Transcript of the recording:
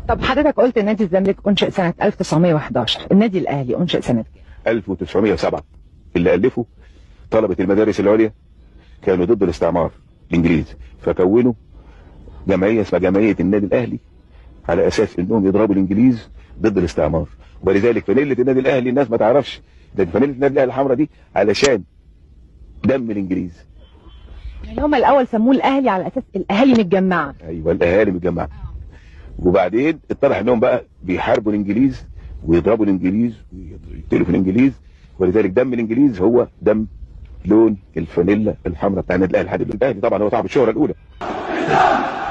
طب حضرتك قلت نادي الزمالك انشئ سنه 1911 النادي الاهلي انشئ سنه كام 1907 اللي ألفوا طلبة المدارس العليا كانوا ضد الاستعمار الإنجليزي فكونوا جمعية اسمها جمعية النادي الأهلي على أساس إنهم يضربوا الإنجليز ضد الاستعمار ولذلك فانيلة النادي الأهلي الناس ما تعرفش ده فانيلة النادي الأهلي الحمراء دي علشان دم الإنجليز يعني هم الاول سموه الاهلي على اساس الاهالي متجمعه ايوه الاهالي متجمعه وبعدين اتضح انهم بقى بيحاربوا الانجليز ويضربوا الانجليز ويقتلوا في الانجليز ولذلك دم الانجليز هو دم لون الفانيلا الحمراء بتاع النادي الاهلي لحد دلوقتي. الاهلي طبعا هو صاحب الشهره الاولى